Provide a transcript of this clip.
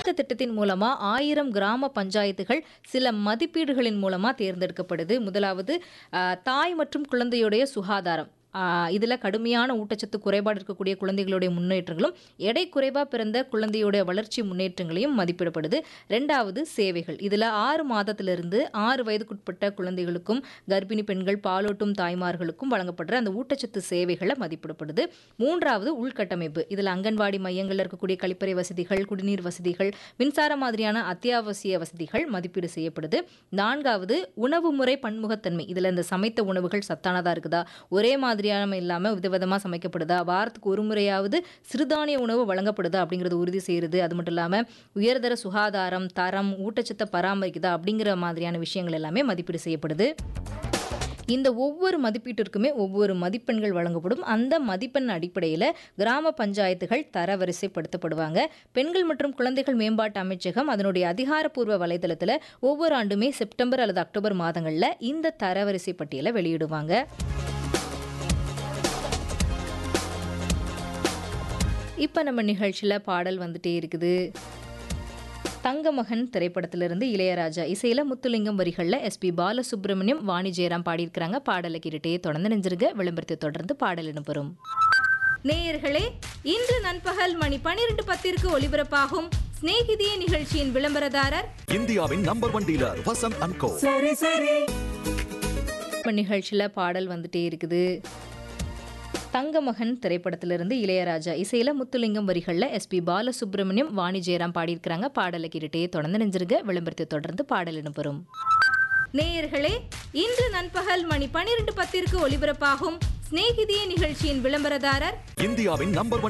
இந்த திட்டத்தின் மூலமா ஆயிரம் கிராம பஞ்சாயத்துகள் சில மதிப்பீடுகளின் மூலமா தேர்ந்தெடுக்கப்படுது முதலாவது ஆஹ், தாய் மற்றும் குழந்தையுடைய சுகாதாரம் ஆஹ், இதுல கடுமையான ஊட்டச்சத்து குறைபாடு இருக்கக்கூடிய குழந்தைகளுடைய முன்னேற்றங்களும் எடை குறைவா பிறந்த குழந்தையுடைய வளர்ச்சி முன்னேற்றங்களையும் மதிப்பிடப்படுது ரெண்டாவது சேவைகள் இதுல ஆறு மாதத்திலிருந்து ஆறு வயதுக்குட்பட்ட குழந்தைகளுக்கும் கர்ப்பிணி பெண்கள் பாலூட்டும் தாய்மார்களுக்கும் வழங்கப்படுற அந்த ஊட்டச்சத்து சேவைகளை மதிப்பிடப்படுது மூன்றாவது உள்கட்டமைப்பு இதுல அங்கன்வாடி மையங்கள்ல இருக்கக்கூடிய கழிப்பறை வசதிகள் குடிநீர் வசதிகள் மின்சாரம் மாதிரியான அத்தியாவசிய வசதிகள் மதிப்பீடு செய்யப்படுது நான்காவது உணவு முறை பன்முகத்தன்மை இதுல இந்த சமைத்த உணவுகள் சத்தானதா இருக்குதா ஒரே மாதிரியான இல்லாம விதவிதமா சமைக்கப்படுதா வாரத்துக்கு ஒரு முறையாவது சிறுதானிய உணவு வழங்கப்படுதா அப்படிங்கறது உறுதி செய்யறது அது மட்டும் இல்லாம உயர்தர சுகாதாரம் தரம் ஊட்டச்சத்தை பராமரிக்குதா அப்படிங்கிற மாதிரியான விஷயங்கள் எல்லாமே மதிப்பீடு செய்யப்படுது இந்த ஒவ்வொரு மதிப்பீட்டிற்குமே ஒவ்வொரு மதிப்பெண்கள் வழங்கப்படும் அந்த மதிப்பெண் அடிப்படையில் கிராம பஞ்சாயத்துகள் தரவரிசைப்படுத்தப்படுவாங்க பெண்கள் மற்றும் குழந்தைகள் மேம்பாட்டு அமைச்சகம் அதனுடைய அதிகாரப்பூர்வ வலைதளத்தில் ஒவ்வொரு ஆண்டுமே செப்டம்பர் அல்லது அக்டோபர் மாதங்களில் இந்த தரவரிசை பட்டியலை வெளியிடுவாங்க இப்போ நம்ம நிகழ்ச்சியில் பாடல் வந்துட்டே இருக்குது தங்கமகன் திரைப்படத்திலிருந்து இளையராஜா இசையில முத்துலிங்கம் வரிகளில் எஸ்பி பாலசுப்ரமணியம் வாணி ஜெயராம் பாடியிருக்கிறாங்க பாடலை கேட்டுட்டே தொடர்ந்து நெஞ்சிருங்க விளம்பரத்தை தொடர்ந்து பாடல் இடம்பெறும் நேயர்களே இன்று நண்பகல் மணி பனிரெண்டு பத்திற்கு ஒலிபரப்பாகும் சிநேகிதியே நிகழ்ச்சியின் விளம்பரதாரர் இந்தியாவின் number one dealer Vasanth and co இப்ப நிகழ்ச்சியில பாடல் வந்துட்டே இருக்குது தங்கமகன் திரைப்படத்திலிருந்து இளையராஜா இசையில முத்துலிங்கம் வரிகளில் எஸ்பி பாலசுப்ரமணியம் வாணி ஜெயராம் பாடியிருக்கிறாங்க பாடலை கேட்டுட்டே தொடர்ந்து நெஞ்சிருங்க விளம்பரத்தை தொடர்ந்து பாடல் இடம்பெறும் நேயர்களே இன்று நண்பகல் மணி பனிரெண்டு பத்திற்கு ஒலிபரப்பாகும் சிநேகிதியே நிகழ்ச்சியின் விளம்பரதாரர் இந்தியாவின் நம்பர்